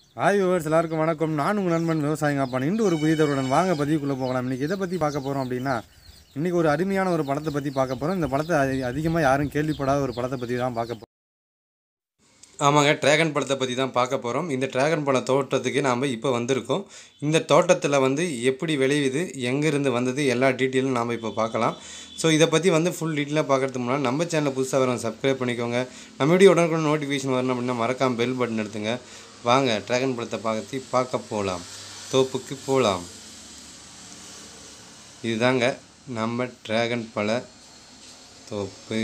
hi viewers எல்லாருக்கும் வணக்கம் நான் உங்கள் நண்பன் விவசாயிங்க அப்பா இன்று ஒரு புதிய தருடன் வாங்க பதிவுக்குள்ளே போகலாம் இன்றைக்கி எதை பற்றி பார்க்க போகிறோம் அப்படின்னா இன்றைக்கி ஒரு அருமையான ஒரு படத்தை பற்றி பார்க்க போகிறோம் இந்த படத்தை அதிகமாக யாரும் கேள்விப்படாத ஒரு படத்தை பற்றி தான் பார்க்க போகிறோம் ஆமாங்க டிராகன் பழத்தை பற்றி தான் பார்க்க போகிறோம் இந்த டிராகன் பழ தோட்டத்துக்கு நாம் இப்போ வந்திருக்கோம் இந்த தோட்டத்தில் வந்து எப்படி விளையுது எங்கேருந்து வந்தது எல்லா டீட்டெயிலும் நாம் இப்போ பார்க்கலாம் ஸோ இதை பற்றி வந்து ஃபுல் டீட்டெயிலாக பார்க்கறதுக்கு முன்னாடி நம்ம சேனலை புதுசாக வரவங்க சப்ஸ்கிரைப் பண்ணிக்கோங்க நம்ம வீடியோ உடனுக்குடன் நோட்டிஃபிகேஷன் வரணும் அப்படின்னா மறக்காம பெல் பட்டன் எடுத்துங்க வாங்க டிராகன் பழத்தை பார்த்து பார்க்க போகலாம் தோப்புக்கு போகலாம் இதுதாங்க நம்ம டிராகன் பழ தோப்பு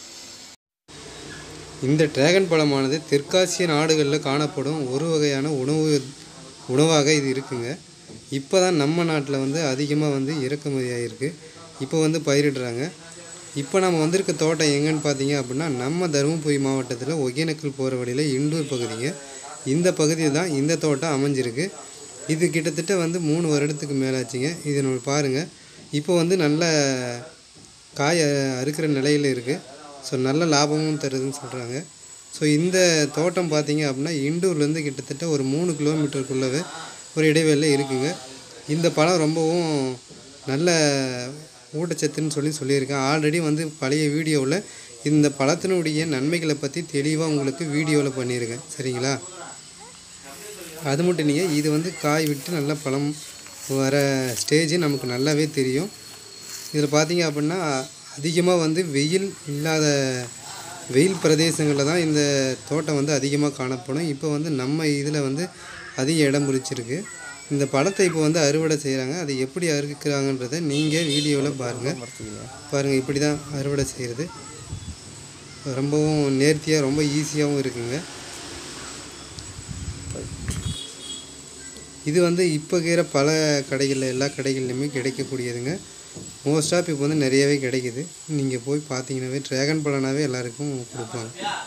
இந்த டிராகன் பழமானது தெற்காசிய நாடுகளில் காணப்படும் ஒரு வகையான உணவு உணவாக இது இருக்குங்க இப்போ தான் நம்ம நாட்டில் வந்து அதிகமாக வந்து இறக்குமதி ஆகிருக்கு இப்போ வந்து பயிரிடுறாங்க இப்போ நம்ம வந்திருக்க தோட்டம் எங்கன்னு பார்த்தீங்க அப்படின்னா நம்ம தருமபுரி மாவட்டத்தில் ஒகேனக்கல் போகிற வழியில் இண்டூர் பகுதிங்க இந்த பகுதியில் தான் இந்த தோட்டம் அமைஞ்சிருக்கு இது கிட்டத்தட்ட வந்து மூணு வருடத்துக்கு மேலாச்சுங்க இது நம்ம பாருங்கள் இப்போ வந்து நல்ல காய் அ- அறுக்கிற நிலையில் இருக்குது ஸோ நல்ல லாபமும் தருதுன்னு சொல்கிறாங்க ஸோ இந்த தோட்டம் பார்த்தீங்க அப்படின்னா இண்டூர்லேருந்து கிட்டத்தட்ட ஒரு மூணு கிலோமீட்டருக்குள்ளவே ஒரு இடைவெளியில் இருக்குங்க இந்த பழம் ரொம்பவும் நல்ல ஊட்டச்சத்துன்னு சொல்லி சொல்லியிருக்கேன் ஆல்ரெடி வந்து பழைய வீடியோவில் இந்த பழத்தினுடைய நன்மைகளை பற்றி தெளிவாக உங்களுக்கு வீடியோவில் பண்ணியிருக்கேன் சரிங்களா அது மட்டும் இல்லைங்க இது வந்து காய் விட்டு நல்லா பழம் வர ஸ்டேஜ் நமக்கு நல்லாவே தெரியும் இதில் பார்த்தீங்க அப்படின்னா அதிகமாக வந்து வெயில் இல்லாத வெயில் பிரதேசங்களில் தான் இந்த தோட்டம் வந்து அதிகமாக காணப்படும் இப்போ வந்து நம்ம இதில் வந்து அதிக இடம் பிடிச்சிருக்கு இந்த பழத்தை இப்போ வந்து அறுவடை செய்கிறாங்க அது எப்படி அறுக்கிறாங்கன்றதை நீங்கள் வீடியோவில் பாருங்கள் பாருங்கள் இப்படி தான் அறுவடை செய்கிறது ரொம்பவும் நேர்த்தியாக ரொம்ப ஈஸியாகவும் இருக்குங்க இது வந்து இப்போ இருக்கிற பல கடைகளில் எல்லா கடைகள்லையுமே கிடைக்கக்கூடியதுங்க மோஸ்ட் ஆஃப் இப்போ வந்து நிறையவே கிடைக்குது நீங்கள் போய் பார்த்தீங்கன்னாவே ட்ராகன் பழனாவே எல்லாருக்கும் கொடுப்பாங்க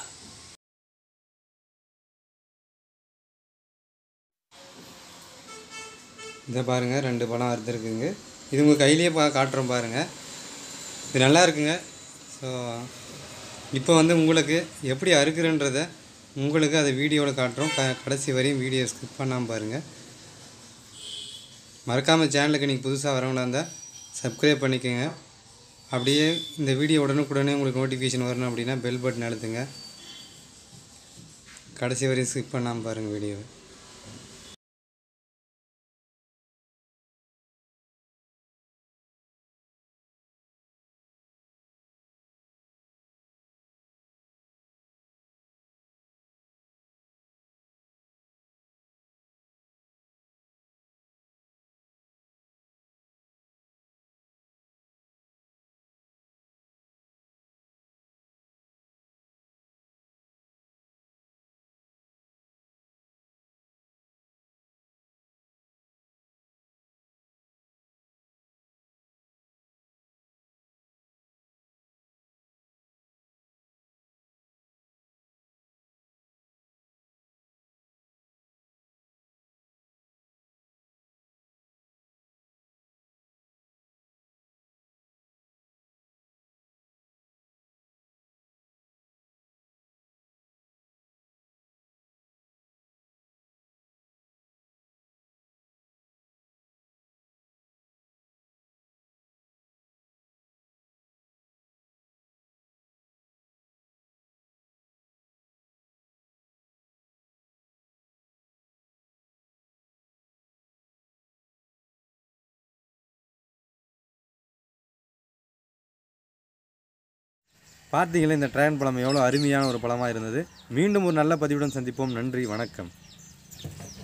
இதை பாருங்கள் ரெண்டு பழம் அறுத்துருக்குங்க இது உங்கள் கையிலேயே பா காட்டுறோம் பாருங்கள் இது நல்லா இருக்குங்க ஸோ இப்போ வந்து உங்களுக்கு எப்படி அறுக்குறன்றதை உங்களுக்கு அதை வீடியோவில் காட்டுறோம் க கடைசி வரையும் வீடியோ ஸ்கிப் பண்ணாமல் பாருங்கள் மறக்காமல் சேனலுக்கு நீங்கள் புதுசாக வரவங்களா இருந்தால் சப்ஸ்கிரைப் பண்ணிக்கோங்க அப்படியே இந்த வீடியோ உடனுக்குடனே உங்களுக்கு நோட்டிஃபிகேஷன் வரணும் அப்படின்னா பெல் பட்டன் அழுத்துங்க கடைசி வரையும் ஸ்கிப் பண்ணாமல் பாருங்கள் வீடியோவை பார்த்தீங்களா இந்த ட்ராகன் பழம் எவ்வளோ அருமையான ஒரு பழமாக இருந்தது மீண்டும் ஒரு நல்ல பதிவுடன் சந்திப்போம் நன்றி வணக்கம்